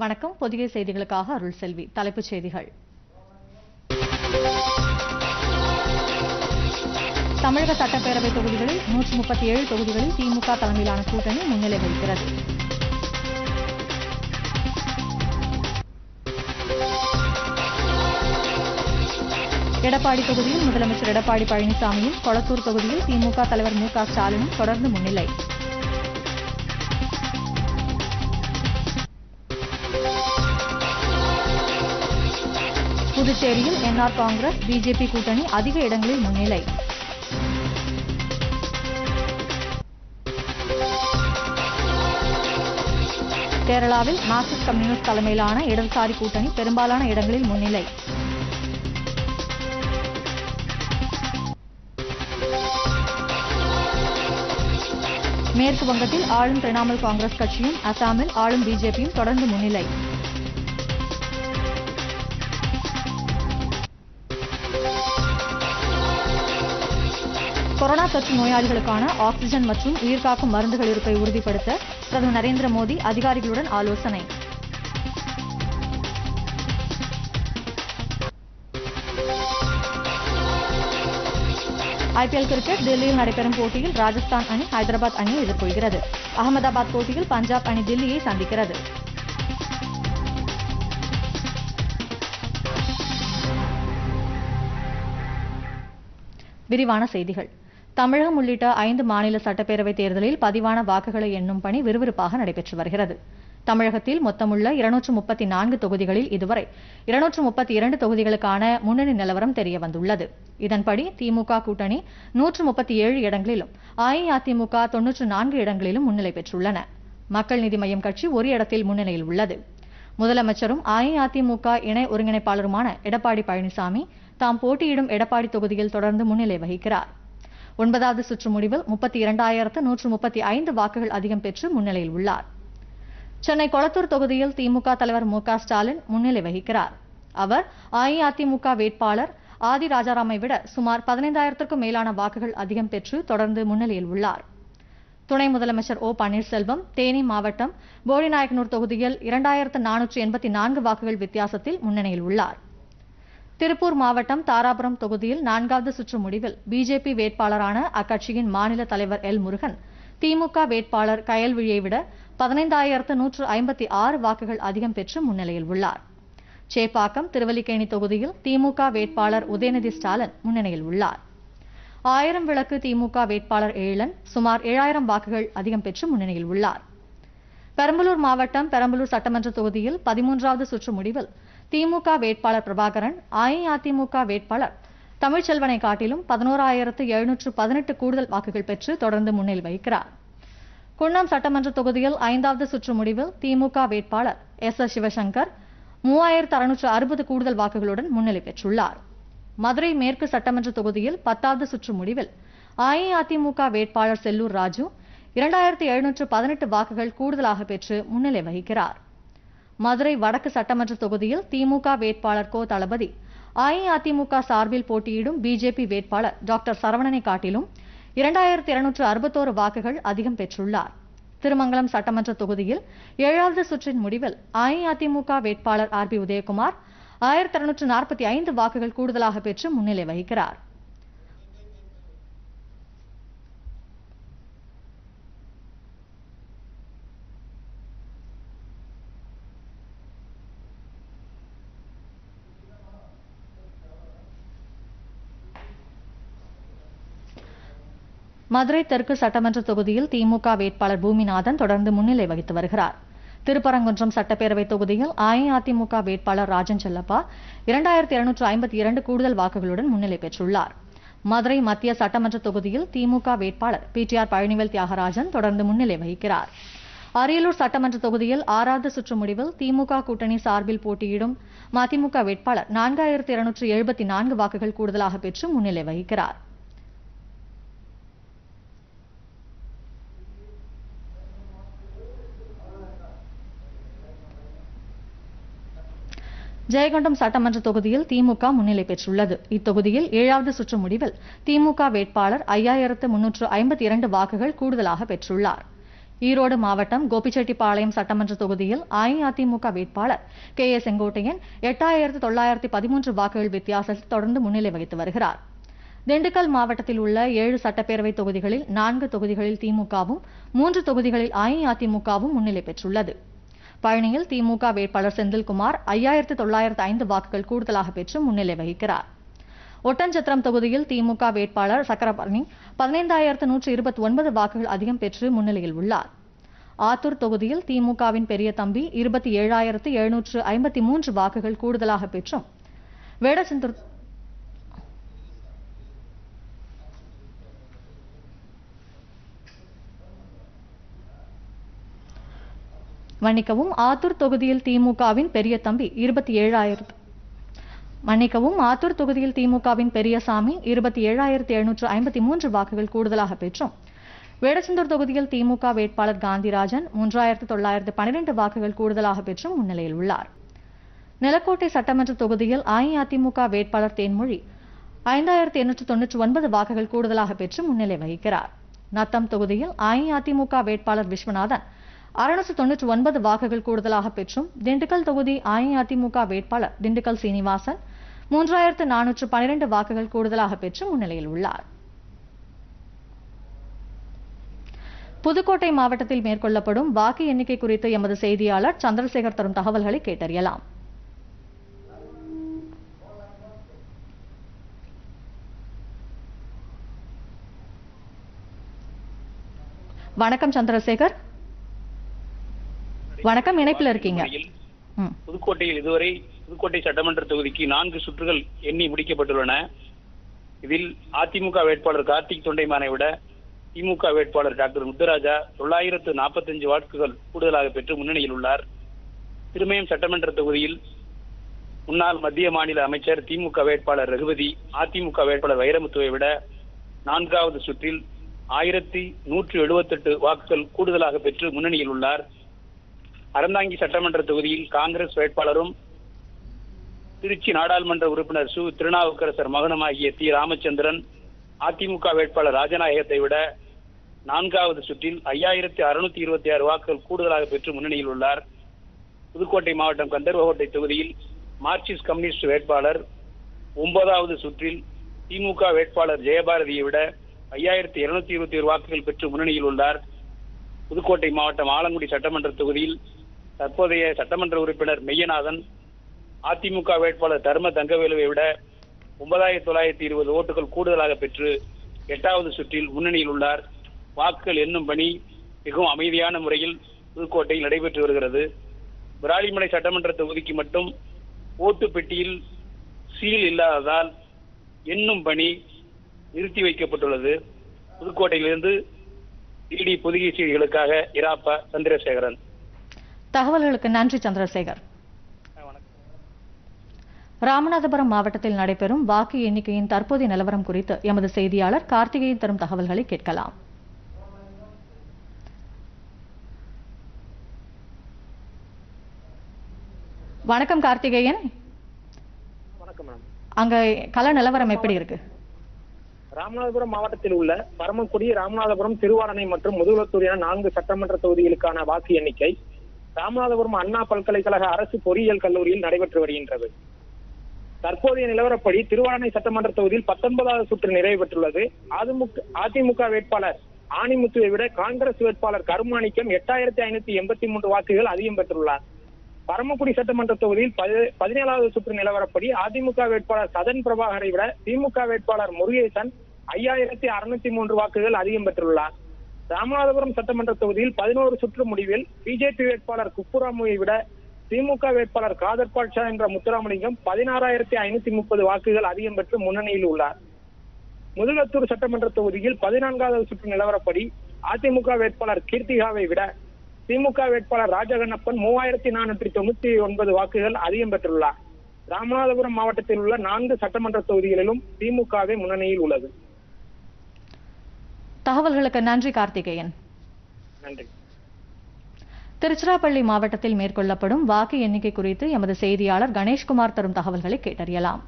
வணக்கம் பொதிகை செய்திகளுக்காக அருள் செல்வி தலைப்புச் செய்திகள் தமிழக சட்டப்பேரவை தொகுதிகளில் நூற்று முப்பத்தி ஏழு தொகுதிகளில் திமுக தலைமையிலான கூட்டணி முன்னிலை வகிக்கிறது எடப்பாடி தொகுதியில் முதலமைச்சர் எடப்பாடி பழனிசாமியும் கொளத்தூர் தொகுதியில் திமுக தலைவர் மு க ஸ்டாலினும் தொடர்ந்து முன்னிலை புதுச்சேரியில் என்ஆர் காங்கிரஸ் பிஜேபி கூட்டணி அதிக இடங்களில் முன்னிலை கேரளாவில் மார்க்சிஸ்ட் கம்யூனிஸ்ட் தலைமையிலான இடதுசாரி கூட்டணி பெரும்பாலான இடங்களில் முன்னிலை மேற்கு வங்கத்தில் ஆளும் திரிணாமுல் காங்கிரஸ் கட்சியும் அசாமில் ஆளும் பிஜேபியும் தொடர்ந்து முன்னிலை கொரோனா தொற்று நோயாளிகளுக்கான ஆக்ஸிஜன் மற்றும் உயிர்காக்கும் மருந்துகள் இருப்பை உறுதிப்படுத்த பிரதமர் நரேந்திர மோடி அதிகாரிகளுடன் ஆலோசனை ஐபிஎல் கிரிக்கெட் டெல்லியில் நடைபெறும் போட்டியில் ராஜஸ்தான் அணி ஹைதராபாத் அணியை எதிர்கொள்கிறது அகமதாபாத் போட்டியில் பஞ்சாப் அணி தில்லியை சந்திக்கிறது விரிவான செய்திகள் தமிழகம் உள்ளிட்ட ஐந்து மாநில சட்டப்பேரவைத் தேர்தலில் பதிவான வாக்குகளை எண்ணும் பணி விறுவிறுப்பாக நடைபெற்று வருகிறது தமிழகத்தில் மொத்தமுள்ள இருநூற்று முப்பத்தி நான்கு தொகுதிகளில் இதுவரை இருநூற்று முப்பத்தி இரண்டு தொகுதிகளுக்கான முன்னணி நிலவரம் தெரிய வந்துள்ளது இதன்படி திமுக கூட்டணி நூற்று முப்பத்தி ஏழு இடங்களிலும் அஇஅதிமுக தொன்னூற்று நான்கு இடங்களிலும் முன்னிலை பெற்றுள்ளன மக்கள் நீதி மய்யம் கட்சி ஒரு இடத்தில் முன்னிலையில் உள்ளது முதலமைச்சரும் அஇஅதிமுக இணை ஒருங்கிணைப்பாளருமான எடப்பாடி பழனிசாமி தாம் போட்டியிடும் எடப்பாடி தொகுதியில் தொடர்ந்து முன்னிலை வகிக்கிறார் ஒன்பதாவது சுற்று முடிவில் முப்பத்தி இரண்டாயிரத்து நூற்று முப்பத்தி ஐந்து வாக்குகள் அதிகம் பெற்று முன்னிலையில் உள்ளார் சென்னை கொளத்தூர் தொகுதியில் திமுக தலைவர் மு க ஸ்டாலின் முன்னிலை வகிக்கிறார் அவர் அஇஅதிமுக வேட்பாளர் ஆதி ராஜாராமை விட சுமார் பதினைந்தாயிரத்திற்கும் மேலான வாக்குகள் அதிகம் பெற்று தொடர்ந்து முன்னிலையில் உள்ளார் துணை முதலமைச்சர் ஓ பன்னீர்செல்வம் தேனி மாவட்டம் போடிநாயக்கனூர் தொகுதியில் இரண்டாயிரத்து நானூற்று எண்பத்தி நான்கு வாக்குகள் வித்தியாசத்தில் முன்னணியில் உள்ளார் திருப்பூர் மாவட்டம் தாராபுரம் தொகுதியில் நான்காவது சுற்று முடிவில் பிஜேபி வேட்பாளரான அக்கட்சியின் மாநில தலைவர் எல் முருகன் திமுக வேட்பாளர் கயல்விழியை விட பதினைந்தாயிரத்து நூற்று ஐம்பத்தி ஆறு வாக்குகள் அதிகம் பெற்று முன்னிலையில் உள்ளார் சேப்பாக்கம் திருவல்லிக்கேணி தொகுதியில் திமுக வேட்பாளர் உதயநிதி ஸ்டாலின் முன்னணியில் உள்ளார் ஆயிரம் விளக்கு திமுக வேட்பாளர் ஏழன் சுமார் ஏழாயிரம் வாக்குகள் அதிகம் பெற்று முன்னணியில் உள்ளார் பெரம்பலூர் மாவட்டம் பெரம்பலூர் சட்டமன்ற தொகுதியில் பதிமூன்றாவது சுற்று முடிவில் திமுக வேட்பாளர் பிரபாகரன் அஇஅதிமுக வேட்பாளர் தமிழ்ச்செல்வனை காட்டிலும் பதினோராயிரத்து எழுநூற்று பதினெட்டு கூடுதல் வாக்குகள் பெற்று தொடர்ந்து முன்னிலை வகிக்கிறார் குன்னம் சட்டமன்ற தொகுதியில் ஐந்தாவது சுற்று முடிவில் திமுக வேட்பாளர் எஸ் எஸ் சிவசங்கர் மூவாயிரத்து அறுநூற்று அறுபது கூடுதல் வாக்குகளுடன் முன்னிலை பெற்றுள்ளார் மதுரை மேற்கு சட்டமன்ற தொகுதியில் பத்தாவது சுற்று முடிவில் அஇஅதிமுக வேட்பாளர் செல்லூர் ராஜு இரண்டாயிரத்து எழுநூற்று பதினெட்டு வாக்குகள் கூடுதலாக பெற்று முன்னிலை வகிக்கிறார் மதுரை வடக்கு சட்டமன்ற தொகுதியில் திமுக வேட்பாளர் கோ தளபதி அஇஅதிமுக சார்பில் போட்டியிடும் பிஜேபி வேட்பாளர் டாக்டர் சரவணனை காட்டிலும் இரண்டாயிரத்து இருநூற்று அறுபத்தோரு வாக்குகள் அதிகம் பெற்றுள்ளார் திருமங்கலம் சட்டமன்ற தொகுதியில் ஏழாவது சுற்றின் முடிவில் அஇஅதிமுக வேட்பாளர் ஆர் பி உதயகுமார் ஆயிரத்தி இருநூற்று நாற்பத்தி ஐந்து வாக்குகள் கூடுதலாக பெற்று முன்னிலை வகிக்கிறார் மதுரை தெற்கு சட்டமன்ற தொகுதியில் திமுக வேட்பாளர் பூமிநாதன் தொடர்ந்து முன்னிலை வகித்து வருகிறார் திருப்பரங்குன்றம் சட்டப்பேரவை தொகுதியில் அஇஅதிமுக வேட்பாளர் ராஜன் செல்லப்பா இரண்டாயிரத்தி இருநூற்று ஐம்பத்தி இரண்டு கூடுதல் வாக்குகளுடன் முன்னிலை பெற்றுள்ளார் மதுரை மத்திய சட்டமன்ற தொகுதியில் திமுக வேட்பாளர் பிடிஆர் பழனிவேல் தியாகராஜன் தொடர்ந்து முன்னிலை வகிக்கிறார் அரியலூர் சட்டமன்ற தொகுதியில் ஆறாவது சுற்று முடிவில் திமுக கூட்டணி சார்பில் போட்டியிடும் மதிமுக வேட்பாளர் நான்காயிரத்து இருநூற்று எழுபத்தி நான்கு வாக்குகள் கூடுதலாக பெற்று முன்னிலை வகிக்கிறார் ஜெயங்கொண்டம் சட்டமன்ற தொகுதியில் திமுக முன்னிலை பெற்றுள்ளது இத்தொகுதியில் ஏழாவது சுற்று முடிவில் திமுக வேட்பாளர் ஐயாயிரத்து முன்னூற்று ஐம்பத்தி இரண்டு வாக்குகள் கூடுதலாக பெற்றுள்ளார் ஈரோடு மாவட்டம் கோபிச்செட்டிப்பாளையம் சட்டமன்ற தொகுதியில் அஇஅதிமுக வேட்பாளர் கே ஏ செங்கோட்டையன் எட்டாயிரத்து தொள்ளாயிரத்தி பதிமூன்று வாக்குகள் வித்தியாசத்தில் தொடர்ந்து முன்னிலை வகித்து வருகிறார் திண்டுக்கல் மாவட்டத்தில் உள்ள ஏழு சட்டப்பேரவை தொகுதிகளில் நான்கு தொகுதிகளில் திமுகவும் மூன்று தொகுதிகளில் அஇஅதிமுகவும் முன்னிலை பெற்றுள்ளது பழனியில் திமுக வேட்பாளர் செந்தில்குமார் ஐயாயிரத்து தொள்ளாயிரத்து ஐந்து வாக்குகள் கூடுதலாக பெற்று முன்னிலை வகிக்கிறார் ஒட்டஞ்சத்திரம் தொகுதியில் திமுக வேட்பாளர் சக்கரபரணி பதினைந்தாயிரத்து நூற்று இருபத்தி ஒன்பது வாக்குகள் அதிகம் பெற்று முன்னிலையில் உள்ளார் ஆத்தூர் தொகுதியில் திமுகவின் பெரிய தம்பி இருபத்தி ஏழாயிரத்து எழுநூற்று ஐம்பத்தி மூன்று வாக்குகள் கூடுதலாக பெற்றும் வேடச்சந்தூர் மன்னிக்கவும் ஆத்தூர் தொகுதியில் திமுகவின் பெரிய தம்பி இருபத்தி ஏழாயிரத்து மன்னிக்கவும் ஆத்தூர் தொகுதியில் திமுகவின் பெரியசாமி இருபத்தி ஏழாயிரத்தி எழுநூற்று ஐம்பத்தி மூன்று வாக்குகள் கூடுதலாக பெற்றும் வேடச்சந்தூர் தொகுதியில் திமுக வேட்பாளர் காந்திராஜன் மூன்றாயிரத்து தொள்ளாயிரத்து பன்னிரண்டு வாக்குகள் கூடுதலாக பெற்றும் முன்னிலையில் உள்ளார் நிலக்கோட்டை சட்டமன்ற தொகுதியில் அஇஅதிமுக வேட்பாளர் தேன்மொழி ஐந்தாயிரத்து எண்ணூற்று தொன்னூற்றி ஒன்பது வாக்குகள் கூடுதலாக பெற்று முன்னிலை வகிக்கிறார் நத்தம் தொகுதியில் அஇஅதிமுக வேட்பாளர் விஸ்வநாதன் அறுநூற்று தொன்னூற்றி ஒன்பது வாக்குகள் கூடுதலாக பெற்றும் திண்டுக்கல் தொகுதி அஇஅதிமுக வேட்பாளர் திண்டுக்கல் சீனிவாசன் மூன்றாயிரத்து நானூற்று பனிரெண்டு வாக்குகள் கூடுதலாக பெற்று முன்னிலையில் உள்ளார் புதுக்கோட்டை மாவட்டத்தில் மேற்கொள்ளப்படும் வாக்கு எண்ணிக்கை குறித்து எமது செய்தியாளர் சந்திரசேகர் தரும் தகவல்களை கேட்டறியலாம் வணக்கம் சந்திரசேகர் வணக்கம் இணைப்பில் இருக்கீங்க ம் புதுக்கோட்டையில் இதுவரை புதுக்கோட்டை சட்டமன்ற தொகுதிக்கு நான்கு சுற்றுகள் எண்ணி முடிக்கப்பட்டுள்ளன இதில் அதிமுக வேட்பாளர் கார்த்திக் தொண்டைமானை விட திமுக வேட்பாளர் டாக்டர் முத்துராஜா தொள்ளாயிரத்து நாற்பத்தஞ்சு வாக்குகள் கூடுதலாக பெற்று முன்னணியில் உள்ளார் திருமயம் சட்டமன்ற தொகுதியில் முன்னாள் மத்திய மாநில அமைச்சர் திமுக வேட்பாளர் ரகுபதி அதிமுக வேட்பாளர் வைரமுத்துவை விட நான்காவது சுற்றில் ஆயிரத்தி நூற்று எழுபத்தெட்டு வாக்குகள் கூடுதலாக பெற்று முன்னணியில் உள்ளார் அறந்தாங்கி சட்டமன்ற தொகுதியில் காங்கிரஸ் வேட்பாளரும் திருச்சி நாடாளுமன்ற உறுப்பினர் சு திருநாவுக்கரசர் மகனுமாகிய தி ராமச்சந்திரன் அதிமுக வேட்பாளர் ராஜநாயகத்தை விட நான்காவது சுற்றில் ஐயாயிரத்தி அறுநூத்தி இருபத்தி ஆறு வாக்குகள் கூடுதலாக பெற்று முன்னணியில் உள்ளார் புதுக்கோட்டை மாவட்டம் கந்தர்வகோட்டை தொகுதியில் மார்க்சிஸ்ட் கம்யூனிஸ்ட் வேட்பாளர் ஒன்பதாவது சுற்றில் திமுக வேட்பாளர் ஜெயபாரதியை விட ஐயாயிரத்தி இருநூத்தி இருபத்தி ஏழு வாக்குகள் பெற்று முன்னணியில் உள்ளார் புதுக்கோட்டை மாவட்டம் ஆலங்குடி சட்டமன்ற தொகுதியில் தற்போதைய சட்டமன்ற உறுப்பினர் மெய்யநாதன் அதிமுக வேட்பாளர் தர்ம தங்கவேலுவை விட ஒன்பதாயிரத்தி தொள்ளாயிரத்தி இருபது ஓட்டுகள் கூடுதலாக பெற்று எட்டாவது சுற்றில் முன்னணியில் உள்ளார் வாக்குகள் எண்ணும் பணி மிகவும் அமைதியான முறையில் புதுக்கோட்டையில் நடைபெற்று வருகிறது விராலிமலை சட்டமன்ற தொகுதிக்கு மட்டும் ஓட்டு பெட்டியில் சீல் இல்லாததால் எண்ணும் பணி நிறுத்தி வைக்கப்பட்டுள்ளது புதுக்கோட்டையிலிருந்து இடி பொதுகை செய்திகளுக்காக இராப்பா சந்திரசேகரன் தகவல்களுக்கு நன்றி சந்திரசேகர் ராமநாதபுரம் மாவட்டத்தில் நடைபெறும் வாக்கு எண்ணிக்கையின் தற்போதைய நிலவரம் குறித்து எமது செய்தியாளர் கார்த்திகேயன் தரும் தகவல்களை கேட்கலாம் வணக்கம் கார்த்திகேயன் வணக்கம் மேம் அங்க கள நிலவரம் எப்படி இருக்கு ராமநாதபுரம் மாவட்டத்தில் உள்ள பரமக்குடி ராமநாதபுரம் திருவாரணை மற்றும் முதுகுளத்தூர் என நான்கு சட்டமன்ற தொகுதிகளுக்கான வாக்கு எண்ணிக்கை ராமநாதபுரம் அண்ணா பல்கலைக்கழக அரசு பொறியியல் கல்லூரியில் நடைபெற்று வருகின்றது தற்போதைய நிலவரப்படி திருவாரணை சட்டமன்ற தொகுதியில் பத்தொன்பதாவது சுற்று நிறைவு பெற்றுள்ளது அதிமுக அதிமுக வேட்பாளர் ஆணிமுத்துவை விட காங்கிரஸ் வேட்பாளர் கருமாணிக்கம் எட்டாயிரத்தி ஐநூத்தி எண்பத்தி மூன்று வாக்குகள் அதிகம் பெற்றுள்ளார் பரமக்குடி சட்டமன்ற தொகுதியில் பதி- பதினேழாவது சுற்று நிலவரப்படி அதிமுக வேட்பாளர் சதன் பிரபாகரை விட திமுக வேட்பாளர் முருகேசன் ஐயாயிரத்தி அறுநூத்தி மூன்று வாக்குகள் அதிகம் பெற்றுள்ளார் ராமநாதபுரம் சட்டமன்ற தொகுதியில் பதினோரு சுற்று முடிவில் பிஜேபி வேட்பாளர் குப்புராமுவை விட திமுக வேட்பாளர் காதர் பாட்ஷா என்ற முத்துராமலிங்கம் பதினாறாயிரத்தி ஐநூத்தி முப்பது வாக்குகள் அதிகம் பெற்று முன்னணியில் உள்ளார் முதுகத்தூர் சட்டமன்ற தொகுதியில் பதினான்காவது சுற்று நிலவரப்படி அதிமுக வேட்பாளர் கீர்த்திகாவை விட திமுக வேட்பாளர் ராஜகண்ணப்பன் மூவாயிரத்தி நானூற்றி தொண்ணூத்தி ஒன்பது வாக்குகள் அதிகம் பெற்றுள்ளார் ராமநாதபுரம் மாவட்டத்தில் உள்ள நான்கு சட்டமன்ற தொகுதிகளிலும் திமுகவே முன்னணியில் உள்ளது தகவல்களுக்கு நன்றி கார்த்திகேயன் நன்றி திருச்சிராப்பள்ளி மாவட்டத்தில் மேற்கொள்ளப்படும் வாக்கு எண்ணிக்கை குறித்து எமது செய்தியாளர் கணேஷ்குமார் தரும் தகவல்களை கேட்டறியலாம்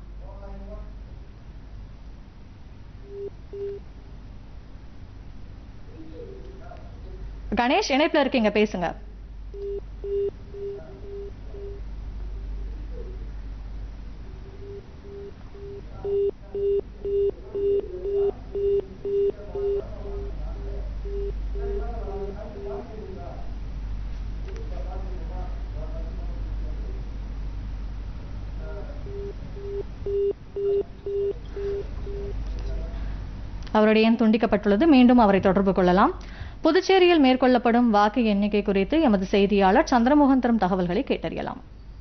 கணேஷ் இணைப்புல இருக்கீங்க பேசுங்க அவருடைய எண் துண்டிக்கப்பட்டுள்ளது மீண்டும் அவரை தொடர்பு கொள்ளலாம் புதுச்சேரியில் மேற்கொள்ளப்படும் வாக்கு எண்ணிக்கை குறித்து எமது செய்தியாளர் சந்திரமோகன் தரும் தகவல்களை கேட்டறியலாம்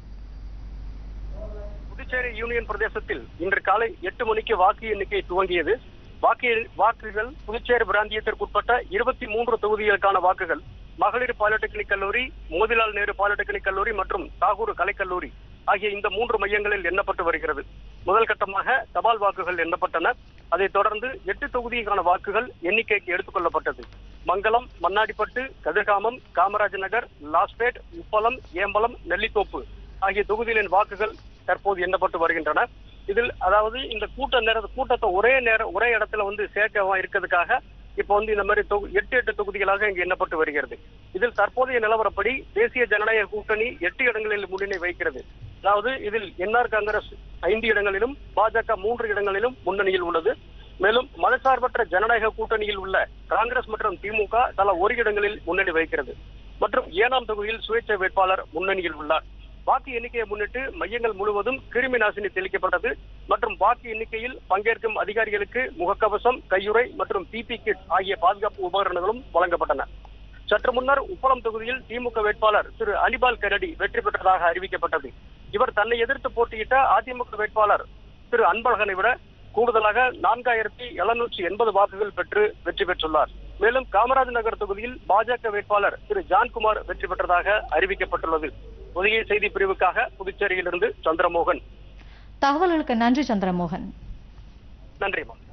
புதுச்சேரி யூனியன் பிரதேசத்தில் இன்று காலை எட்டு மணிக்கு வாக்கு எண்ணிக்கை துவங்கியது வாக்கு வாக்குகள் புதுச்சேரி பிராந்தியத்திற்குட்பட்ட இருபத்தி மூன்று தொகுதிகளுக்கான வாக்குகள் மகளிர் பாலிடெக்னிக் கல்லூரி மோதிலால் நேரு பாலிடெக்னிக் கல்லூரி மற்றும் தாகூர் கலைக்கல்லூரி ஆகிய இந்த மூன்று மையங்களில் எண்ணப்பட்டு வருகிறது முதல் கட்டமாக தபால் வாக்குகள் எண்ணப்பட்டன அதைத் தொடர்ந்து எட்டு தொகுதிக்கான வாக்குகள் எண்ணிக்கைக்கு எடுத்துக் கொள்ளப்பட்டது மங்கலம் மண்ணாடிப்பட்டு கதிர்காமம் காமராஜ் நகர் லாஸ்பேட் உப்பளம் ஏம்பலம் நெல்லித்தோப்பு ஆகிய தொகுதிகளின் வாக்குகள் தற்போது எண்ணப்பட்டு வருகின்றன இதில் அதாவது இந்த கூட்ட நேர கூட்டத்தை ஒரே நேரம் ஒரே இடத்துல வந்து சேர்க்க இருக்கிறதுக்காக இப்போ வந்து இந்த மாதிரி தொகு எட்டு எட்டு தொகுதிகளாக இங்கு எண்ணப்பட்டு வருகிறது இதில் தற்போதைய நிலவரப்படி தேசிய ஜனநாயக கூட்டணி எட்டு இடங்களில் முன்னிலை வைக்கிறது அதாவது இதில் என்ஆர் காங்கிரஸ் ஐந்து இடங்களிலும் பாஜக மூன்று இடங்களிலும் முன்னணியில் உள்ளது மேலும் மதசார்பற்ற ஜனநாயக கூட்டணியில் உள்ள காங்கிரஸ் மற்றும் திமுக தலா ஒரு இடங்களில் முன்னணி வைக்கிறது மற்றும் ஏனாம் தொகுதியில் சுயேட்சை வேட்பாளர் முன்னணியில் உள்ளார் வாக்கு எண்ணிக்கையை முன்னிட்டு மையங்கள் முழுவதும் கிருமி நாசினி தெளிக்கப்பட்டது மற்றும் வாக்கு எண்ணிக்கையில் பங்கேற்கும் அதிகாரிகளுக்கு முகக்கவசம் கையுறை மற்றும் பிபி கிட் ஆகிய பாதுகாப்பு உபகரணங்களும் வழங்கப்பட்டன சற்று முன்னர் உப்பளம் தொகுதியில் திமுக வேட்பாளர் திரு அனிபால் கரடி வெற்றி பெற்றதாக அறிவிக்கப்பட்டது இவர் தன்னை எதிர்த்து போட்டியிட்ட அதிமுக வேட்பாளர் திரு அன்பழகனை விட கூடுதலாக நான்காயிரத்தி எழுநூற்றி எண்பது வாக்குகள் பெற்று வெற்றி பெற்றுள்ளார் மேலும் காமராஜ் நகர் தொகுதியில் பாஜக வேட்பாளர் திரு ஜான்குமார் வெற்றி பெற்றதாக அறிவிக்கப்பட்டுள்ளது புதிய செய்தி பிரிவுக்காக புதுச்சேரியிலிருந்து சந்திரமோகன் தகவல்களுக்கு நன்றி சந்திரமோகன் நன்றி மா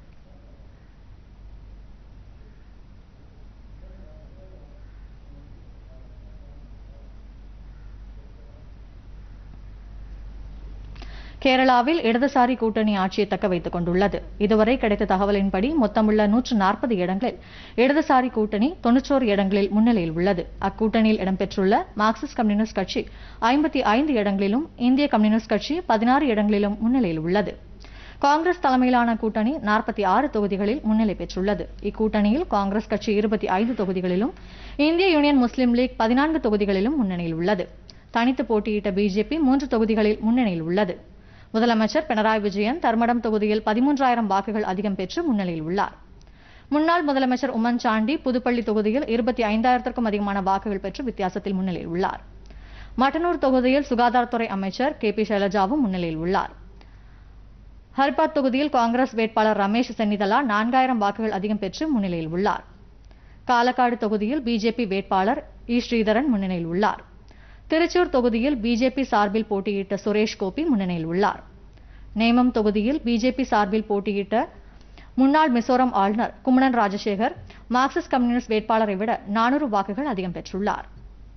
கேரளாவில் இடதுசாரி கூட்டணி ஆட்சியை தக்க வைத்துக் கொண்டுள்ளது இதுவரை கிடைத்த தகவலின்படி மொத்தமுள்ள நூற்று நாற்பது இடங்களில் இடதுசாரி கூட்டணி தொன்னூற்றோரு இடங்களில் முன்னிலையில் உள்ளது அக்கூட்டணியில் இடம்பெற்றுள்ள மார்க்சிஸ்ட் கம்யூனிஸ்ட் கட்சி ஐம்பத்தி ஐந்து இடங்களிலும் இந்திய கம்யூனிஸ்ட் கட்சி பதினாறு இடங்களிலும் முன்னிலையில் உள்ளது காங்கிரஸ் தலைமையிலான கூட்டணி நாற்பத்தி ஆறு தொகுதிகளில் முன்னிலை பெற்றுள்ளது இக்கூட்டணியில் காங்கிரஸ் கட்சி இருபத்தி ஐந்து தொகுதிகளிலும் இந்திய யூனியன் முஸ்லீம் லீக் பதினான்கு தொகுதிகளிலும் முன்னணியில் உள்ளது தனித்து போட்டியிட்ட பிஜேபி மூன்று தொகுதிகளில் முன்னணியில் உள்ளது முதலமைச்சர் பினராயி விஜயன் தர்மடம் தொகுதியில் பதிமூன்றாயிரம் வாக்குகள் அதிகம் பெற்று முன்னிலையில் உள்ளார் முன்னாள் முதலமைச்சர் உம்மன் சாண்டி புதுப்பள்ளி தொகுதியில் இருபத்தி ஐந்தாயிரத்திற்கும் அதிகமான வாக்குகள் பெற்று வித்தியாசத்தில் முன்னிலையில் உள்ளார் மட்டனூர் தொகுதியில் சுகாதாரத்துறை அமைச்சர் கே பி சைலஜாவும் முன்னிலையில் உள்ளார் ஹரிபாத் தொகுதியில் காங்கிரஸ் வேட்பாளர் ரமேஷ் சென்னிதலா நான்காயிரம் வாக்குகள் அதிகம் பெற்று முன்னிலையில் உள்ளார் காலக்காடு தொகுதியில் பிஜேபி வேட்பாளர் இ ஸ்ரீதரன் முன்னிலையில் உள்ளார் திருச்சூர் தொகுதியில் பிஜேபி சார்பில் போட்டியிட்ட சுரேஷ் கோபி முன்னணியில் உள்ளார் நேமம் தொகுதியில் பிஜேபி சார்பில் போட்டியிட்ட முன்னாள் மிசோரம் ஆளுநர் கும்மணன் ராஜசேகர் மார்க்சிஸ்ட் கம்யூனிஸ்ட் வேட்பாளரை விட நானூறு வாக்குகள் அதிகம் பெற்றுள்ளார்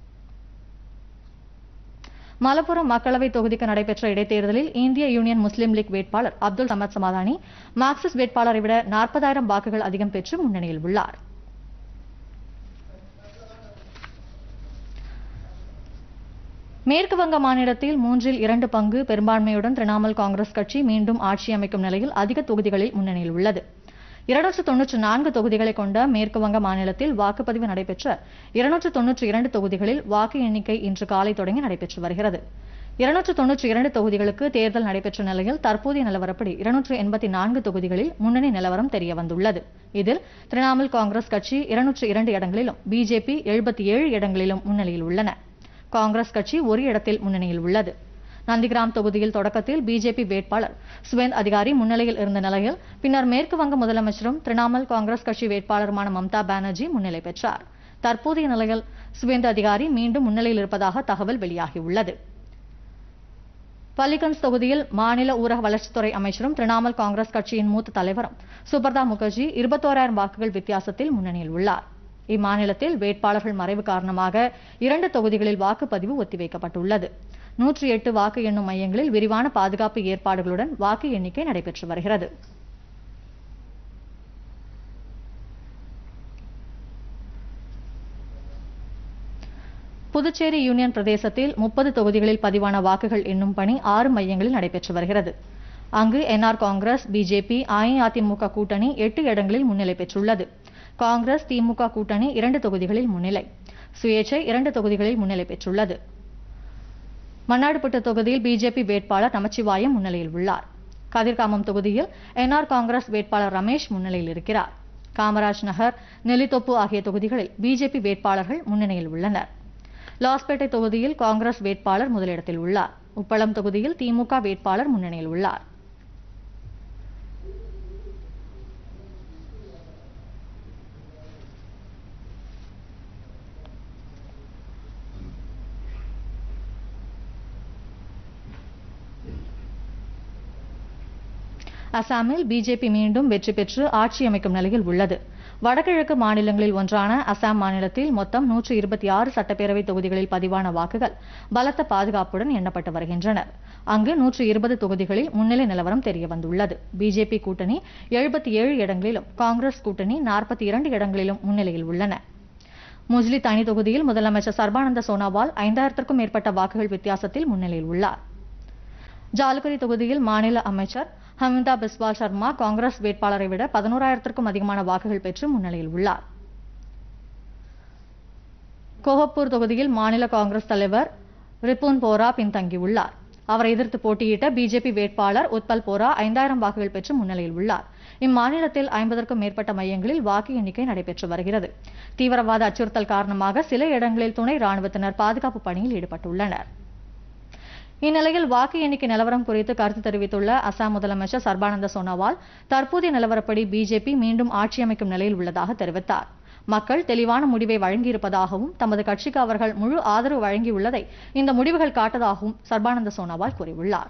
மலப்புரம் மக்களவை தொகுதிக்கு நடைபெற்ற இடைத்தேர்தலில் இந்திய யூனியன் முஸ்லீம் லீக் வேட்பாளர் அப்துல் சமத் சமாதானி மார்க்சிஸ்ட் வேட்பாளரை விட நாற்பதாயிரம் வாக்குகள் அதிகம் பெற்று முன்னணியில் உள்ளார் மேற்கு வங்க மாநிலத்தில் மூன்றில் இரண்டு பங்கு பெரும்பான்மையுடன் திரிணாமுல் காங்கிரஸ் கட்சி மீண்டும் ஆட்சி அமைக்கும் நிலையில் அதிக தொகுதிகளில் முன்னணியில் உள்ளது இருநூற்று தொன்னூற்று நான்கு தொகுதிகளை கொண்ட மேற்கு வங்க மாநிலத்தில் வாக்குப்பதிவு நடைபெற்ற இருநூற்று தொன்னூற்றி இரண்டு தொகுதிகளில் வாக்கு எண்ணிக்கை இன்று காலை தொடங்கி நடைபெற்று வருகிறது இருநூற்று தொன்னூற்றி இரண்டு தொகுதிகளுக்கு தேர்தல் நடைபெற்ற நிலையில் தற்போதைய நிலவரப்படி இருநூற்று எண்பத்தி நான்கு தொகுதிகளில் முன்னணி நிலவரம் தெரிய வந்துள்ளது இதில் திரிணாமுல் காங்கிரஸ் கட்சி இருநூற்று இரண்டு இடங்களிலும் பிஜேபி எழுபத்தி ஏழு இடங்களிலும் முன்னிலையில் உள்ளன காங்கிரஸ் கட்சி ஒரு இடத்தில் முன்னணியில் உள்ளது நந்திகிராம் தொகுதியில் தொடக்கத்தில் பிஜேபி வேட்பாளர் சுவேந்த் அதிகாரி முன்னிலையில் இருந்த நிலையில் பின்னர் மேற்கு வங்க முதலமைச்சரும் திரிணாமுல் காங்கிரஸ் கட்சி வேட்பாளருமான மம்தா பானர்ஜி முன்னிலை பெற்றார் தற்போதைய நிலையில் சுவேந்த் அதிகாரி மீண்டும் முன்னிலையில் இருப்பதாக தகவல் வெளியாகியுள்ளது பல்லிகன்ஸ் தொகுதியில் மாநில ஊரக வளர்ச்சித்துறை அமைச்சரும் திரிணாமுல் காங்கிரஸ் கட்சியின் மூத்த தலைவரும் சுபர்தா முகர்ஜி இருபத்தோராயிரம் வாக்குகள் வித்தியாசத்தில் முன்னணியில் உள்ளார் இம்மாநிலத்தில் வேட்பாளர்கள் மறைவு காரணமாக இரண்டு தொகுதிகளில் வாக்குப்பதிவு ஒத்திவைக்கப்பட்டுள்ளது நூற்றி எட்டு வாக்கு எண்ணும் மையங்களில் விரிவான பாதுகாப்பு ஏற்பாடுகளுடன் வாக்கு எண்ணிக்கை நடைபெற்று வருகிறது புதுச்சேரி யூனியன் பிரதேசத்தில் முப்பது தொகுதிகளில் பதிவான வாக்குகள் எண்ணும் பணி ஆறு மையங்களில் நடைபெற்று வருகிறது அங்கு என்ஆர் காங்கிரஸ் பிஜேபி அஇஅதிமுக கூட்டணி எட்டு இடங்களில் முன்னிலை பெற்றுள்ளது காங்கிரஸ் திமுக கூட்டணி இரண்டு தொகுதிகளில் முன்னிலை சுயேட்சை இரண்டு தொகுதிகளில் முன்னிலை பெற்றுள்ளது மன்னாடுபட்டு தொகுதியில் பிஜேபி வேட்பாளர் நமச்சிவாயம் முன்னிலையில் உள்ளார் கதிர்காமம் தொகுதியில் என்ஆர் காங்கிரஸ் வேட்பாளர் ரமேஷ் முன்னிலையில் இருக்கிறார் காமராஜ் நகர் நெல்லித்தோப்பு ஆகிய தொகுதிகளில் பிஜேபி வேட்பாளர்கள் முன்னணியில் உள்ளனர் லாஸ்பேட்டை தொகுதியில் காங்கிரஸ் வேட்பாளர் முதலிடத்தில் உள்ளார் உப்பளம் தொகுதியில் திமுக வேட்பாளர் முன்னணியில் உள்ளார் அசாமில் பிஜேபி மீண்டும் வெற்றி பெற்று ஆட்சி அமைக்கும் நிலையில் உள்ளது வடகிழக்கு மாநிலங்களில் ஒன்றான அசாம் மாநிலத்தில் மொத்தம் நூற்று இருபத்தி ஆறு சட்டப்பேரவை தொகுதிகளில் பதிவான வாக்குகள் பலத்த பாதுகாப்புடன் எண்ணப்பட்டு வருகின்றனர் அங்கு நூற்று இருபது தொகுதிகளில் முன்னிலை நிலவரம் தெரியவந்துள்ளது பிஜேபி கூட்டணி எழுபத்தி ஏழு இடங்களிலும் காங்கிரஸ் கூட்டணி நாற்பத்தி இரண்டு இடங்களிலும் முன்னிலையில் உள்ளன முஜ்லி தனி தொகுதியில் முதலமைச்சர் சர்பானந்த சோனோவால் ஐந்தாயிரத்திற்கும் மேற்பட்ட வாக்குகள் வித்தியாசத்தில் முன்னிலையில் உள்ளார் ஜால்குரி தொகுதியில் மாநில அமைச்சர் ஹமிதா பிஸ்வால் சர்மா காங்கிரஸ் வேட்பாளரை விட பதினோராயிரத்திற்கும் அதிகமான வாக்குகள் பெற்று முன்னிலையில் உள்ளார் கோஹப்பூர் தொகுதியில் மாநில காங்கிரஸ் தலைவர் ரிப்புன் போரா பின்தங்கியுள்ளார் அவரை எதிர்த்து போட்டியிட்ட பிஜேபி வேட்பாளர் உத்பல் போரா ஐந்தாயிரம் வாக்குகள் பெற்று முன்னிலையில் உள்ளார் இம்மாநிலத்தில் ஐம்பதற்கும் மேற்பட்ட மையங்களில் வாக்கு எண்ணிக்கை நடைபெற்று வருகிறது தீவிரவாத அச்சுறுத்தல் காரணமாக சில இடங்களில் துணை ராணுவத்தினர் பாதுகாப்பு பணியில் ஈடுபட்டுள்ளனர் இந்நிலையில் வாக்கு எண்ணிக்கை நிலவரம் குறித்து கருத்து தெரிவித்துள்ள அசாம் முதலமைச்சர் சர்பானந்த சோனோவால் தற்போதைய நிலவரப்படி பிஜேபி மீண்டும் ஆட்சி அமைக்கும் நிலையில் உள்ளதாக தெரிவித்தார் மக்கள் தெளிவான முடிவை வழங்கியிருப்பதாகவும் தமது கட்சிக்கு அவர்கள் முழு ஆதரவு வழங்கியுள்ளதை இந்த முடிவுகள் காட்டதாகவும் சர்பானந்த சோனோவால் கூறியுள்ளார்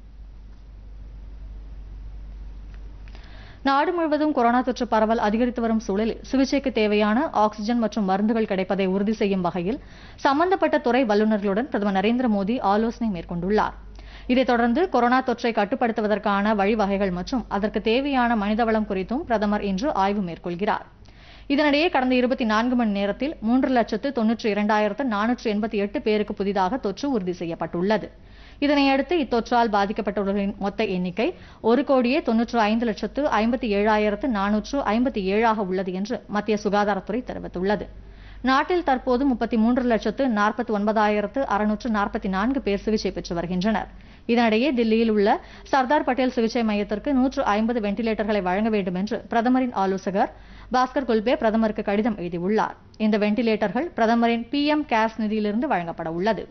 நாடு முழுவதும் கொரோனா தொற்று பரவல் அதிகரித்து வரும் சூழலில் சிகிச்சைக்கு தேவையான ஆக்ஸிஜன் மற்றும் மருந்துகள் கிடைப்பதை உறுதி செய்யும் வகையில் சம்பந்தப்பட்ட துறை வல்லுநர்களுடன் பிரதமர் நரேந்திர மோடி ஆலோசனை மேற்கொண்டுள்ளார் இதைத் தொடர்ந்து கொரோனா தொற்றை கட்டுப்படுத்துவதற்கான வழிவகைகள் மற்றும் அதற்கு தேவையான மனிதவளம் குறித்தும் பிரதமர் இன்று ஆய்வு மேற்கொள்கிறார் இதனிடையே கடந்த இருபத்தி நான்கு மணி நேரத்தில் மூன்று லட்சத்து தொன்னூற்றி இரண்டாயிரத்து நானூற்று எண்பத்தி எட்டு பேருக்கு புதிதாக தொற்று உறுதி செய்யப்பட்டுள்ளது இதனையடுத்து இத்தொற்றால் பாதிக்கப்பட்டவர்களின் மொத்த எண்ணிக்கை ஒரு கோடியே தொன்னூற்று ஐந்து லட்சத்து ஐம்பத்தி ஏழாயிரத்து நானூற்று ஐம்பத்தி ஏழாக உள்ளது என்று மத்திய சுகாதாரத்துறை தெரிவித்துள்ளது நாட்டில் தற்போது முப்பத்தி மூன்று லட்சத்து நாற்பத்தி ஒன்பதாயிரத்து அறுநூற்று நாற்பத்தி நான்கு பேர் சிகிச்சை பெற்று வருகின்றனர் இதனிடையே தில்லியில் உள்ள சர்தார் பட்டேல் சிகிச்சை மையத்திற்கு நூற்று ஐம்பது வெண்டிலேட்டர்களை வழங்க வேண்டும் என்று பிரதமரின் ஆலோசகர் பாஸ்கர் குல்பே பிரதமருக்கு கடிதம் எழுதியுள்ளார் இந்த வெண்டிலேட்டர்கள் பிரதமரின் பிஎம் கேர்ஸ் நிதியிலிருந்து வழங்கப்பட உள்ளது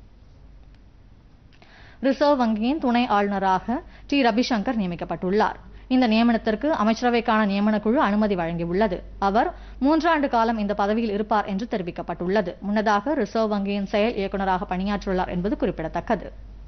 ரிசர்வ் வங்கியின் துணை ஆளுநராக டி ரவிசங்கர் நியமிக்கப்பட்டுள்ளார் இந்த நியமனத்திற்கு அமைச்சரவைக்கான நியமனக்குழு அனுமதி வழங்கியுள்ளது அவர் மூன்றாண்டு காலம் இந்த பதவியில் இருப்பார் என்று தெரிவிக்கப்பட்டுள்ளது முன்னதாக ரிசர்வ் வங்கியின் செயல் இயக்குநராக பணியாற்றியுள்ளார் என்பது குறிப்பிடத்தக்கது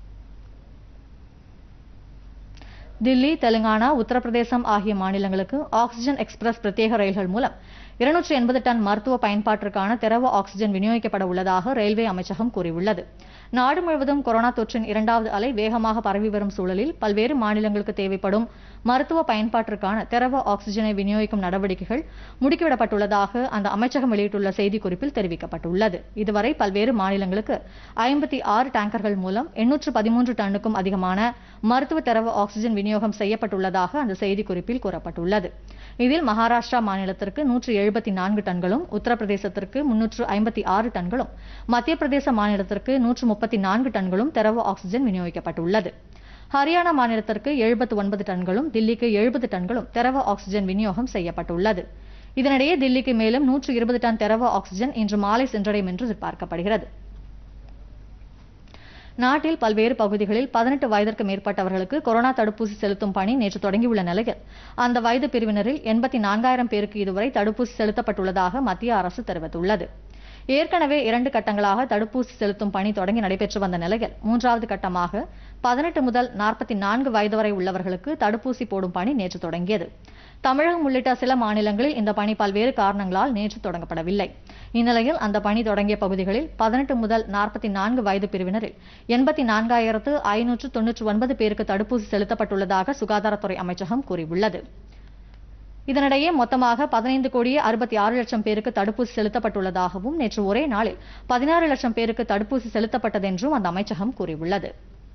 தில்லி தெலுங்கானா உத்தரப்பிரதேசம் ஆகிய மாநிலங்களுக்கு ஆக்ஸிஜன் எக்ஸ்பிரஸ் பிரத்யேக ரயில்கள் மூலம் இருநூற்றி எண்பது டன் மருத்துவ பயன்பாட்டிற்கான திரவ ஆக்ஸிஜன் விநியோகிக்கப்பட உள்ளதாக ரயில்வே அமைச்சகம் கூறியுள்ளது நாடு முழுவதும் கொரோனா தொற்றின் இரண்டாவது அலை வேகமாக பரவி வரும் சூழலில் பல்வேறு மாநிலங்களுக்கு தேவைப்படும் மருத்துவ பயன்பாட்டிற்கான திரவ ஆக்ஸிஜனை விநியோகிக்கும் நடவடிக்கைகள் முடுக்கிவிடப்பட்டுள்ளதாக அந்த அமைச்சகம் வெளியிட்டுள்ள செய்திக்குறிப்பில் தெரிவிக்கப்பட்டுள்ளது இதுவரை பல்வேறு மாநிலங்களுக்கு ஐம்பத்தி ஆறு டேங்கர்கள் மூலம் எண்ணூற்று பதிமூன்று டன்னுக்கும் அதிகமான மருத்துவ திரவ ஆக்ஸிஜன் விநியோகம் செய்யப்பட்டுள்ளதாக அந்த செய்திக்குறிப்பில் கூறப்பட்டுள்ளது இதில் மகாராஷ்டிரா மாநிலத்திற்கு நூற்று எழுபத்தி நான்கு டன்களும் உத்தரப்பிரதேசத்திற்கு முன்னூற்று ஐம்பத்தி ஆறு டன்களும் மத்திய பிரதேச மாநிலத்திற்கு நூற்று முப்பத்தி நான்கு டன்களும் திரவ ஆக்ஸிஜன் விநியோகிக்கப்பட்டுள்ளது ஹரியானா மாநிலத்திற்கு எழுபத்து ஒன்பது டன்களும் தில்லிக்கு எழுபது டன்களும் திரவ ஆக்ஸிஜன் விநியோகம் செய்யப்பட்டுள்ளது இதனிடையே தில்லிக்கு மேலும் நூற்று இருபது டன் திரவ ஆக்ஸிஜன் இன்று மாலை சென்றடையும் என்று எதிர்பார்க்கப்படுகிறது நாட்டில் பல்வேறு பகுதிகளில் பதினெட்டு வயதிற்கு மேற்பட்டவர்களுக்கு கொரோனா தடுப்பூசி செலுத்தும் பணி நேற்று தொடங்கியுள்ள நிலையில் அந்த வயது பிரிவினரில் எண்பத்தி நான்காயிரம் பேருக்கு இதுவரை தடுப்பூசி செலுத்தப்பட்டுள்ளதாக மத்திய அரசு தெரிவித்துள்ளது ஏற்கனவே இரண்டு கட்டங்களாக தடுப்பூசி செலுத்தும் பணி தொடங்கி நடைபெற்று வந்த நிலையில் மூன்றாவது கட்டமாக பதினெட்டு முதல் நாற்பத்தி நான்கு வயது வரை உள்ளவர்களுக்கு தடுப்பூசி போடும் பணி நேற்று தொடங்கியது தமிழகம் உள்ளிட்ட சில மாநிலங்களில் இந்த பணி பல்வேறு காரணங்களால் நேற்று தொடங்கப்படவில்லை இந்நிலையில் அந்த பணி தொடங்கிய பகுதிகளில் பதினெட்டு முதல் நாற்பத்தி நான்கு வயது பிரிவினரில் எண்பத்தி நான்காயிரத்து ஐநூற்று தொன்னூற்று ஒன்பது பேருக்கு தடுப்பூசி செலுத்தப்பட்டுள்ளதாக சுகாதாரத்துறை அமைச்சகம் கூறியுள்ளது இதனிடையே மொத்தமாக பதினைந்து கோடியே அறுபத்தி ஆறு லட்சம் பேருக்கு தடுப்பூசி செலுத்தப்பட்டுள்ளதாகவும் நேற்று ஒரே நாளில் பதினாறு லட்சம் பேருக்கு தடுப்பூசி செலுத்தப்பட்டதென்றும் அந்த அமைச்சகம் கூறியுள்ளது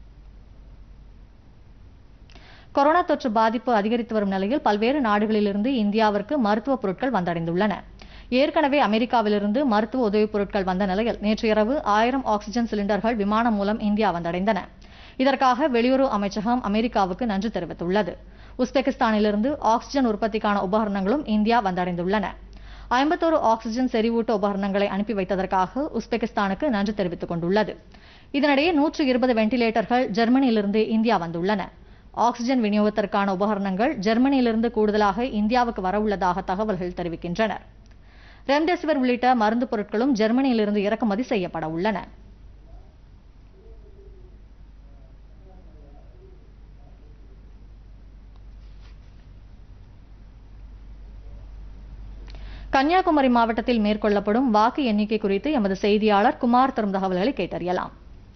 கொரோனா தொற்று பாதிப்பு அதிகரித்து வரும் நிலையில் பல்வேறு நாடுகளிலிருந்து இந்தியாவிற்கு மருத்துவப் பொருட்கள் வந்தடைந்துள்ளன ஏற்கனவே அமெரிக்காவிலிருந்து மருத்துவ உதவிப் பொருட்கள் வந்த நிலையில் நேற்று இரவு ஆயிரம் ஆக்ஸிஜன் சிலிண்டர்கள் விமானம் மூலம் இந்தியா வந்தடைந்தன இதற்காக வெளியுறவு அமைச்சகம் அமெரிக்காவுக்கு நன்றி தெரிவித்துள்ளது உஸ்பெகிஸ்தானிலிருந்து ஆக்ஸிஜன் உற்பத்திக்கான உபகரணங்களும் இந்தியா வந்தடைந்துள்ளன ஐம்பத்தோரு ஆக்ஸிஜன் செறிவூட்ட உபகரணங்களை அனுப்பி வைத்ததற்காக உஸ்பெகிஸ்தானுக்கு நன்றி தெரிவித்துக் கொண்டுள்ளது இதனிடையே நூற்று இருபது வெண்டிலேட்டர்கள் ஜெர்மனியிலிருந்து இந்தியா வந்துள்ளன ஆக்ஸிஜன் விநியோகத்திற்கான உபகரணங்கள் ஜெர்மனியிலிருந்து கூடுதலாக இந்தியாவுக்கு வரவுள்ளதாக தகவல்கள் தெரிவிக்கின்றன ரெம்டெசிவிர் உள்ளிட்ட மருந்து பொருட்களும் ஜெர்மனியிலிருந்து இறக்குமதி செய்யப்பட உள்ளன கன்னியாகுமரி மாவட்டத்தில் மேற்கொள்ளப்படும் வாக்கு எண்ணிக்கை குறித்து எமது செய்தியாளர் குமார் தரும் தகவல்களை கேட்டறியலாம்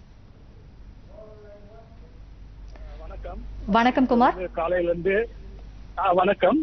வணக்கம் வணக்கம் குமார் காலையில இருந்து ஆ, வணக்கம்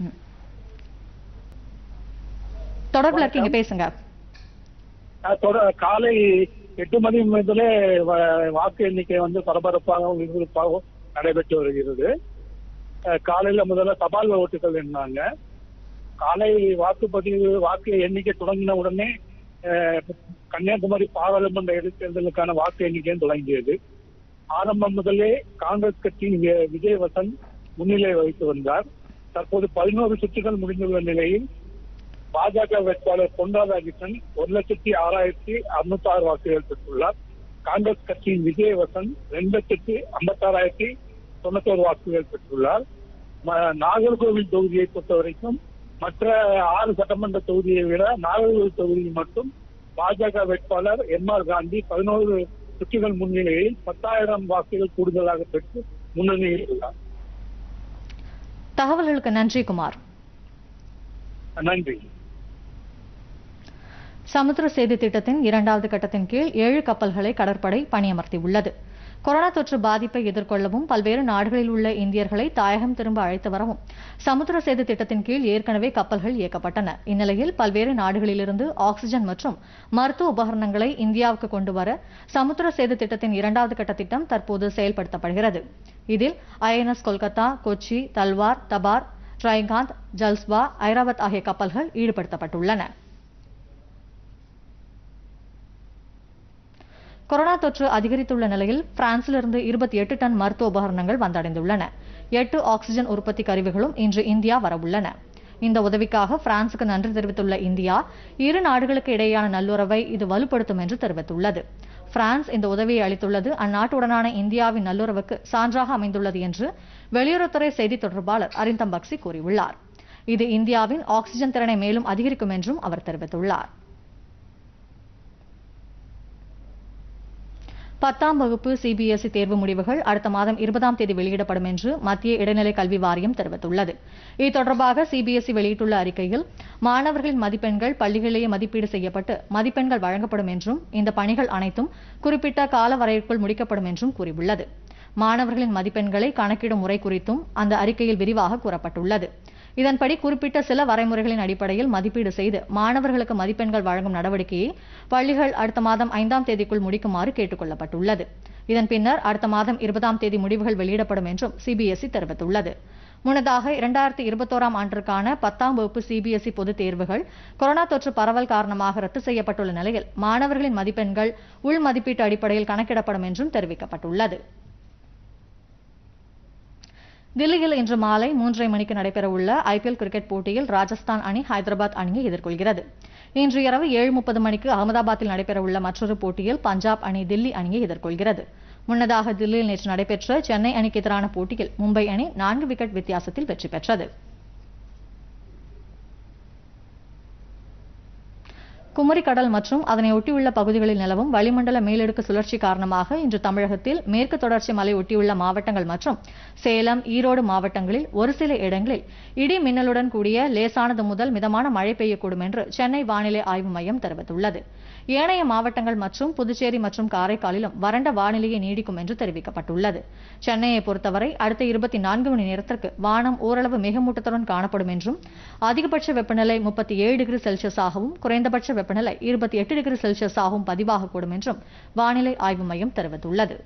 தொடர்புல இருக்கீங்க பேசுங்க ஆ, தொட- காலை எட்டு மணி முதலே வ- வாக்கு எண்ணிக்கை வந்து பரபரப்பாகவும் விறுவிறுப்பாகவும் நடைபெற்று வருகிறது ஆ, காலையில முதல்ல தபால் ஓட்டுகள் எண்ணாங்க காலை வாக்குப்பதிவு வாக்கு எண்ணிக்கை தொடங்கின உடனே ஆ, கன்னியாகுமரி பாராளுமன்ற இடைத்தேர்தலுக்கான வாக்கு எண்ணிக்கையும் தொடங்கியது ஆரம்பம் முதலே காங்கிரஸ் கட்சியின் வி- விஜய் வசந்த் முன்னிலை வகித்து வந்தார் தற்போது பதினோரு சுற்றுகள் முடிந்துள்ள நிலையில் பாஜக வேட்பாளர் பொன் ராதாகிருஷ்ணன் ஒரு லட்சத்தி ஆறாயிரத்தி அறுநூத்தி ஆறு வாக்குகள் பெற்றுள்ளார் காங்கிரஸ் கட்சியின் விஜய் வசந்த் ரெண்டு லட்சத்தி ஐம்பத்தாறாயிரத்தி தொண்ணூத்தோரு வாக்குகள் பெற்றுள்ளார் ம- நாகர்கோவில் தொகுதியை பொறுத்த வரைக்கும் மற்ற ஆறு சட்டமன்ற தொகுதியை விட நாகர்கோவில் தொகுதியில் மட்டும் பாஜக வேட்பாளர் எம் ஆர் காந்தி பதினோரு சுற்றுகள் முன்னிலையில் பத்தாயிரம் வாக்குகள் கூடுதலாக பெற்று முன்னணியில் உள்ளார் தகவல்களுக்கு நன்றி குமார் நன்றி சமுத்திர சேது திட்டத்தின் இரண்டாவது கட்டத்தின் கீழ் ஏழு கப்பல்களை கடற்படை பணியமர்த்தியுள்ளது கொரோனா தொற்று பாதிப்பை எதிர்கொள்ளவும் பல்வேறு நாடுகளில் உள்ள இந்தியர்களை தாயகம் திரும்ப அழைத்து வரவும் சமுத்திர சேது திட்டத்தின் கீழ் ஏற்கனவே கப்பல்கள் இயக்கப்பட்டன இந்நிலையில் பல்வேறு நாடுகளிலிருந்து ஆக்ஸிஜன் மற்றும் மருத்துவ உபகரணங்களை இந்தியாவுக்கு கொண்டு வர சமுத்திர சேது திட்டத்தின் இரண்டாவது கட்ட திட்டம் தற்போது செயல்படுத்தப்படுகிறது இதில் ஐஎன்எஸ் கொல்கத்தா கொச்சி தல்வார் தபார் ட்ரைகாந்த் ஜல்ஸ்பா ஐராவத் ஆகிய கப்பல்கள் ஈடுபடுத்தப்பட்டுள்ளன கொரோனா தொற்று அதிகரித்துள்ள நிலையில் பிரான்சிலிருந்து இருபத்தி எட்டு டன் மருத்துவ உபகரணங்கள் வந்தடைந்துள்ளன எட்டு ஆக்ஸிஜன் உற்பத்தி கருவிகளும் இன்று இந்தியா வரவுள்ளன இந்த உதவிக்காக பிரான்சுக்கு நன்றி தெரிவித்துள்ள இந்தியா இரு நாடுகளுக்கு இடையேயான நல்லுறவை இது வலுப்படுத்தும் என்று தெரிவித்துள்ளது பிரான்ஸ் இந்த உதவியை அளித்துள்ளது அந்நாட்டுடனான இந்தியாவின் நல்லுறவுக்கு சான்றாக அமைந்துள்ளது என்று வெளியுறவுத்துறை செய்தி தொடர்பாளர் அரிந்தம் பக்சி கூறியுள்ளார் இது இந்தியாவின் ஆக்ஸிஜன் திறனை மேலும் அதிகரிக்கும் என்றும் அவர் தெரிவித்துள்ளார் பத்தாம் வகுப்பு சிபிஎஸ்இ தேர்வு முடிவுகள் அடுத்த மாதம் இருபதாம் தேதி வெளியிடப்படும் என்று மத்திய இடைநிலை கல்வி வாரியம் தெரிவித்துள்ளது இது தொடர்பாக சிபிஎஸ்இ வெளியிட்டுள்ள அறிக்கையில் மாணவர்களின் மதிப்பெண்கள் பள்ளிகளிலேயே மதிப்பீடு செய்யப்பட்டு மதிப்பெண்கள் வழங்கப்படும் என்றும் இந்த பணிகள் அனைத்தும் குறிப்பிட்ட கால வரையறைக்குள் முடிக்கப்படும் என்றும் கூறியுள்ளது மாணவர்களின் மதிப்பெண்களை கணக்கிடும் முறை குறித்தும் அந்த அறிக்கையில் விரிவாக கூறப்பட்டுள்ளது இதன்படி குறிப்பிட்ட சில வரைமுறைகளின் அடிப்படையில் மதிப்பீடு செய்து மாணவர்களுக்கு மதிப்பெண்கள் வழங்கும் நடவடிக்கையை பள்ளிகள் அடுத்த மாதம் ஐந்தாம் தேதிக்குள் முடிக்குமாறு கேட்டுக் கொள்ளப்பட்டுள்ளது இதன் பின்னர் அடுத்த மாதம் இருபதாம் தேதி முடிவுகள் வெளியிடப்படும் என்றும் சிபிஎஸ்இ தெரிவித்துள்ளது முன்னதாக இரண்டாயிரத்தி இருபத்தோராம் ஆண்டிற்கான பத்தாம் வகுப்பு சிபிஎஸ்இ பொதுத் தேர்வுகள் கொரோனா தொற்று பரவல் காரணமாக ரத்து செய்யப்பட்டுள்ள நிலையில் மாணவர்களின் மதிப்பெண்கள் உள் மதிப்பீட்டு அடிப்படையில் கணக்கிடப்படும் என்றும் தெரிவிக்கப்பட்டுள்ளது தில்லியில் இன்று மாலை மூன்றரை மணிக்கு நடைபெறவுள்ள ஐபிஎல் கிரிக்கெட் போட்டியில் ராஜஸ்தான் அணி ஹைதராபாத் அணியை எதிர்கொள்கிறது இன்று இரவு ஏழு முப்பது மணிக்கு அகமதாபாத்தில் நடைபெறவுள்ள மற்றொரு போட்டியில் பஞ்சாப் அணி தில்லி அணியை எதிர்கொள்கிறது முன்னதாக தில்லியில் நேற்று நடைபெற்ற சென்னை அணிக்கு எதிரான போட்டியில் மும்பை அணி நான்கு விக்கெட் வித்தியாசத்தில் வெற்றி பெற்றது குமரிக்கடல் மற்றும் அதனை ஒட்டியுள்ள பகுதிகளில் நிலவும் வளிமண்டல மேலடுக்கு சுழற்சி காரணமாக இன்று தமிழகத்தில் மேற்கு தொடர்ச்சி மலை ஒட்டியுள்ள மாவட்டங்கள் மற்றும் சேலம் ஈரோடு மாவட்டங்களில் ஒரு சில இடங்களில் இடி மின்னலுடன் கூடிய லேசானது முதல் மிதமான மழை பெய்யக்கூடும் என்று சென்னை வானிலை ஆய்வு மையம் தெரிவித்துள்ளது ஏனைய மாவட்டங்கள் மற்றும் புதுச்சேரி மற்றும் காரைக்காலிலும் வறண்ட வானிலையே நீடிக்கும் என்று தெரிவிக்கப்பட்டுள்ளது சென்னையை பொறுத்தவரை அடுத்த இருபத்தி நான்கு மணி நேரத்திற்கு வானம் ஓரளவு மேகமூட்டத்துடன் காணப்படும் என்றும் அதிகபட்ச வெப்பநிலை முப்பத்தி ஏழு டிகிரி செல்சியஸாகவும் குறைந்தபட்ச வெப்பநிலை இருபத்தி எட்டு டிகிரி செல்சியஸாகவும் பதிவாகக்கூடும் என்றும் வானிலை ஆய்வு மையம் தெரிவித்துள்ளது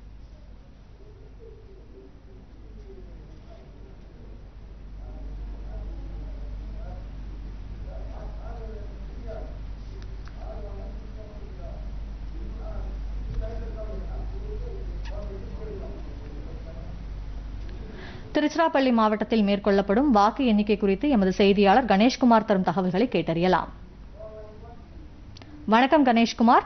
திருச்சிராப்பள்ளி மாவட்டத்தில் மேற்கொள்ளப்படும் வாக்கு எண்ணிக்கை குறித்து எமது செய்தியாளர் கணேஷ்குமார் தரும் தகவல்களை கேட்டறியலாம் வணக்கம் கணேஷ்குமார்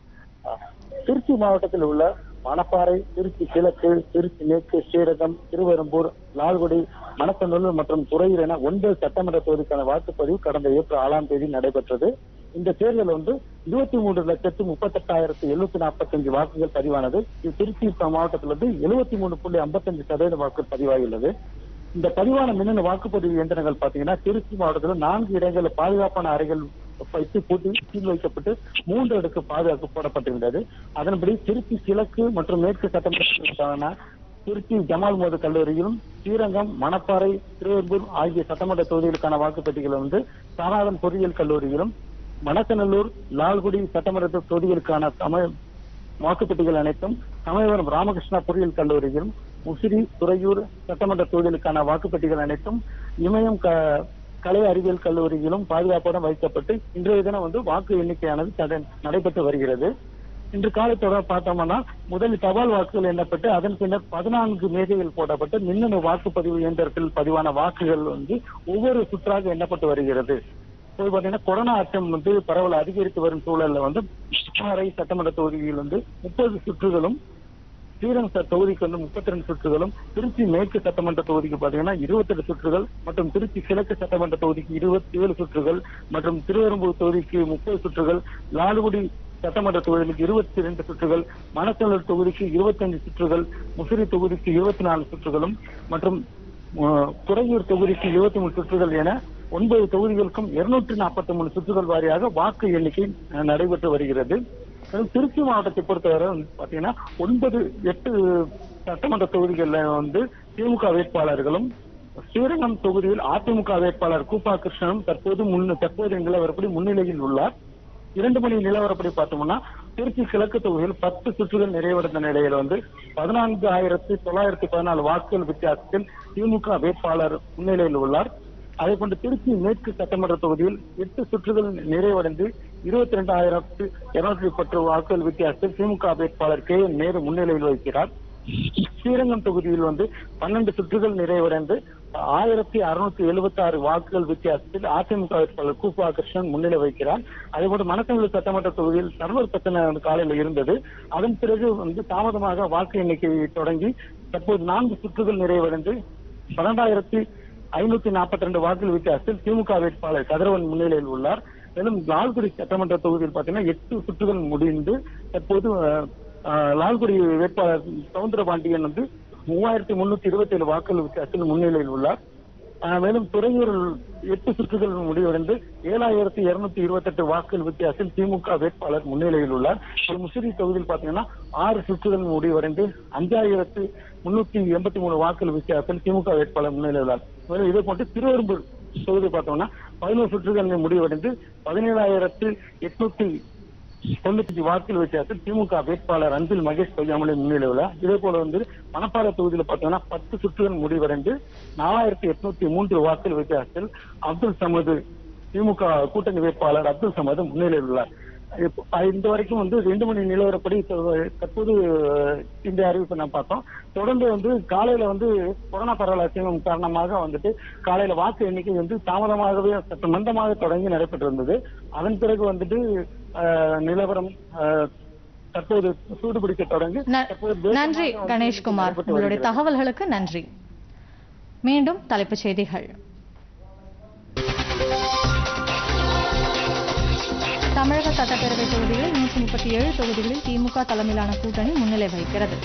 திருச்சி மாவட்டத்தில் உள்ள மணப்பாறை திருச்சி கிழக்கு திருச்சி மேற்கு ஸ்ரீரகம் திருவெரும்பூர் லால்குடி மணக்கநல்லூர் மற்றும் துறையூர் என ஒன்பது சட்டமன்ற தொகுதிக்கான வாக்குப்பதிவு கடந்த ஏப்ரல் ஆறாம் தேதி நடைபெற்றது இந்த தேர்தல் வந்து இருபத்தி மூன்று லட்சத்து முப்பத்தெட்டாயிரத்து எழுநூத்தி நாற்பத்தஞ்சு வாக்குகள் பதிவானது இது திருச்சி மாவட்டத்தில் வந்து எழுபத்தி மூணு புள்ளி ஐம்பத்தஞ்சு சதவீத வாக்குகள் பதிவாகியுள்ளது இந்த பதிவான மின்னணு வாக்குப்பதிவு இயந்திரங்கள் பாத்தீங்கன்னா திருச்சி மாவட்டத்தில் நான்கு இடங்களில் பாதுகாப்பான அறைகள் வைத்து பூட்டி சீல் வைக்கப்பட்டு மூன்று அடுக்கு பாதுகாப்பு போடப்பட்டிருந்தது அதன்படி திருச்சி கிழக்கு மற்றும் மேற்கு சட்டமன்ற திருச்சி ஜமால் மோது கல்லூரியிலும் ஸ்ரீரங்கம் மணப்பாறை திருவெம்பூர் ஆகிய சட்டமன்ற தொகுதிகளுக்கான வாக்குப்பெட்டிகள் வந்து சாராதன் பொறியியல் கல்லூரியிலும் மணக்கநல்லூர் லால்குடி சட்டமன்ற தொகுதிகளுக்கான சமய வாக்குப்பெட்டிகள் அனைத்தும் சமயபுரம் ராமகிருஷ்ணா பொறியியல் கல்லூரியிலும் முசிறி துறையூர் சட்டமன்ற தொகுதிகளுக்கான வாக்குப்பெட்டிகள் அனைத்தும் இமயம் க- கலை அறிவியல் கல்லூரியிலும் பாதுகாப்புடன் வைக்கப்பட்டு இன்றைய தினம் வந்து வாக்கு எண்ணிக்கையானது தட- நடைபெற்று வருகிறது இன்று காலை தொடர் பார்த்தோம்னா முதலில் தபால் வாக்குகள் எண்ணப்பட்டு அதன் பின்னர் பதினான்கு மேதைகள் போடப்பட்டு மின்னணு வாக்குப்பதிவு இயந்திரத்தில் பதிவான வாக்குகள் வந்து ஒவ்வொரு சுற்றாக எண்ணப்பட்டு வருகிறது இப்போ பாத்தீங்கன்னா கொரோனா அச்சம் வந்து பரவல் அதிகரித்து வரும் சூழல்ல வந்து மணப்பாறை சட்டமன்ற தொகுதியில் வந்து முப்பது சுற்றுகளும் ஸ்ரீரங்கம் ச- தொகுதிக்கு வந்து முப்பத்தி ரெண்டு சுற்றுகளும் திருச்சி மேற்கு சட்டமன்ற தொகுதிக்கு பாத்தீங்கன்னா இருபத்தி எட்டு சுற்றுகள் மற்றும் திருச்சி கிழக்கு சட்டமன்ற தொகுதிக்கு இருபத்தி ஏழு சுற்றுகள் மற்றும் திருவெரும்பூர் தொகுதிக்கு முப்பது சுற்றுகள் லால்குடி சட்டமன்ற தொகுதிக்கு இருபத்தி ரெண்டு சுற்றுகள் மணச்சநல்லூர் தொகுதிக்கு இருபத்தஞ்சு சுற்றுகள் முசிறி தொகுதிக்கு இருபத்தி நாலு சுற்றுகளும் மற்றும் அஹ், துறையூர் தொகுதிக்கு இருபத்தி மூணு சுற்றுகள் என ஒன்பது தொகுதிகளுக்கும் இருநூற்றி நாற்பத்தி மூணு சுற்றுகள் வாரியாக வாக்கு எண்ணிக்கை அஹ், நடைபெற்று வருகிறது அதுவும் திருச்சி மாவட்டத்தை பொறுத்தவரை வந்து பாத்தீங்கன்னா ஒன்பது எட்டு சட்டமன்ற தொகுதிகளில் வந்து திமுக வேட்பாளர்களும் ஸ்ரீரங்கம் தொகுதியில் அதிமுக வேட்பாளர் கூப்பா கிருஷ்ணனும் தற்போது முன் தற்போது நிலவரப்படி முன்னிலையில் உள்ளார் இரண்டு மணி நிலவரப்படி பார்த்தோம்னா திருச்சி கிழக்கு தொகுதியில் பத்து சுற்றுகள் நிறைவடைந்த நிலையில் வந்து பதினான்கு ஆயிரத்தி தொள்ளாயிரத்தி பதினாலு வாக்குகள் வித்தியாசத்தில் திமுக வேட்பாளர் முன்னிலையில் உள்ளார் அதே போன்று திருச்சி மேற்கு சட்டமன்ற தொகுதியில் எட்டு சுற்றுகள் நிறைவடைந்து இருபத்தி ரெண்டு ஆயிரத்து இருநூற்றி பத்து வாக்குகள் வித்தியாசத்தில் திமுக வேட்பாளர் கே என் நேரு முன்னிலையில் வைக்கிறார் ஸ்ரீரங்கம் தொகுதியில் வந்து பன்னெண்டு சுற்றுகள் நிறைவடைந்து ஆயிரத்தி அறுநூத்தி எழுபத்தி ஆறு வாக்குகள் வித்தியாசத்தில் அதிமுக வேட்பாளர் கூப்பா கிருஷ்ணன் முன்னிலை வைக்கிறார் அதேபோன்று மணக்கவிழி சட்டமன்ற தொகுதியில் சர்வர் பிரச்சனை வந்து காலையில் இருந்தது அதன் பிறகு வந்து தாமதமாக வாக்கு எண்ணிக்கை தொடங்கி தற்போது நான்கு சுற்றுகள் நிறைவடைந்து பன்னெண்டாயிரத்தி ஐநூத்தி நாற்பத்தி ரெண்டு வாக்குகள் வித்தியாசத்தில் திமுக வேட்பாளர் கதிரவன் முன்னிலையில் உள்ளார் மேலும் லால்குடி சட்டமன்ற தொகுதியில் பாத்தீங்கன்னா எட்டு சுற்றுகள் முடிந்து தற்போது அஹ், அஹ், லால்குடி வேட்பாளர் சவுந்தர பாண்டியன் வந்து மூவாயிரத்தி முன்னூத்தி இருபத்தி ஏழு வாக்குகள் வித்தியாசத்தில் முன்னிலையில் உள்ளார் அஹ், மேலும் துறையூரில் எட்டு சுற்றுகள் முடிவடைந்து ஏழாயிரத்தி இருநூத்தி இருபத்தி எட்டு வாக்குகள் வித்தியாசத்தில் திமுக வேட்பாளர் முன்னிலையில் உள்ளார் ஒரு முசிறி தொகுதியில் பாத்தீங்கன்னா ஆறு சுற்றுகள் முடிவடைந்து அஞ்சாயிரத்து முன்னூத்தி எண்பத்தி மூணு வாக்குகள் வித்தியாசத்தில் திமுக வேட்பாளர் முன்னிலையில் உள்ளார் மேலும் இதே போன்று திருவெரும்பூர் தொகுதி பார்த்தோம்னா பதினோரு சுற்றுகள் முடிவடைந்து பதினேழாயிரத்து எட்நூத்தி தொண்ணூத்தி வாக்குகள் வித்தியாசத்தில் திமுக வேட்பாளர் அன்பில் மகேஷ் பொய்யாமலை முன்னிலை உள்ளார் இதே போல வந்து மணப்பாறை தொகுதியில் பார்த்தோம்னா பத்து சுற்றுகள் முடிவடைந்து நாலாயிரத்தி எட்நூத்தி மூன்று வாக்குகள் வித்தியாசத்தில் அப்துல் சமது திமுக கூட்டணி வேட்பாளர் அப்துல் சமது முன்னிலையில் உள்ளார் இப்போ, அஹ், இந்த வரைக்கும் வந்து ரெண்டு மணி நிலவரப்படி தொ- தற்போது அஹ், இந்த அறிவிப்பை நான் பார்த்தோம் தொடர்ந்து வந்து காலையில வந்து கொரோனா பரவல் அச்சம் காரணமாக வந்துட்டு காலையில வாக்கு எண்ணிக்கை வந்து தாமதமாகவே சற்று மந்தமாக தொடங்கி நடைபெற்றிருந்தது அதன் பிறகு வந்துட்டு அஹ், நிலவரம் அஹ், தற்போது சூடுபிடிக்க தொடங்கி ந- தற்போது வேகமாக நன்றி வந்து கணேஷ்குமார் நடைபெற்று உங்களுடைய வருகிறது. தகவல்களுக்கு நன்றி மீண்டும் தலைப்புச் செய்திகள் தமிழக சட்டப்பேரவை தொகுதிகளில் நூற்றி முப்பத்தி ஏழு தொகுதிகளில் திமுக தலைமையிலான கூட்டணி முன்னிலை வகிக்கிறது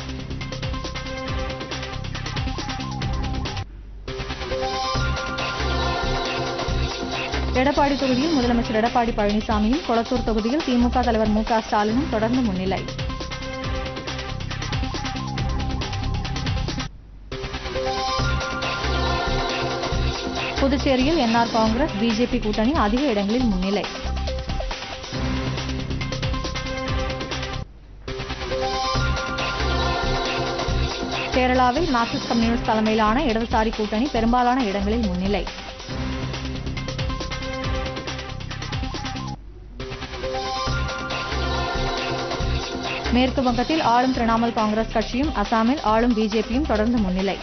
எடப்பாடி தொகுதியில் முதலமைச்சர் எடப்பாடி பழனிசாமியும் கொளத்தூர் தொகுதியில் திமுக தலைவர் மு க ஸ்டாலினும் தொடர்ந்து முன்னிலை புதுச்சேரியில் என்ஆர் காங்கிரஸ் பிஜேபி கூட்டணி அதிக இடங்களில் முன்னிலை கேரளாவில் மார்க்சிஸ்ட் கம்யூனிஸ்ட் தலைமையிலான இடதுசாரி கூட்டணி பெரும்பாலான இடங்களில் முன்னிலை மேற்கு வங்கத்தில் ஆளும் திரிணாமுல் காங்கிரஸ் கட்சியும் அசாமில் ஆளும் பிஜேபியும் தொடர்ந்து முன்னிலை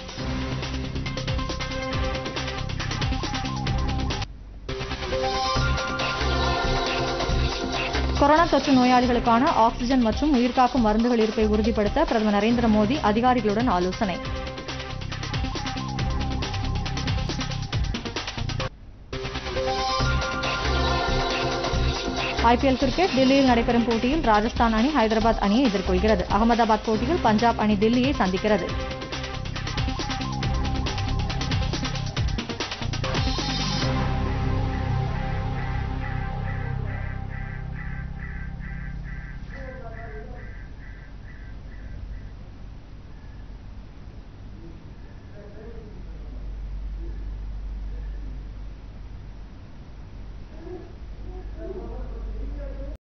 கொரோனா தொற்று நோயாளிகளுக்கான ஆக்ஸிஜன் மற்றும் உயிர்காக்கும் மருந்துகள் இருப்பை உறுதிப்படுத்த பிரதமர் நரேந்திர மோடி அதிகாரிகளுடன் ஆலோசனை ஐபிஎல் கிரிக்கெட் தில்லியில் நடைபெறும் போட்டியில் ராஜஸ்தான் அணி ஹைதராபாத் அணியை எதிர்கொள்கிறது அகமதாபாத் போட்டியில் பஞ்சாப் அணி தில்லியை சந்திக்கிறது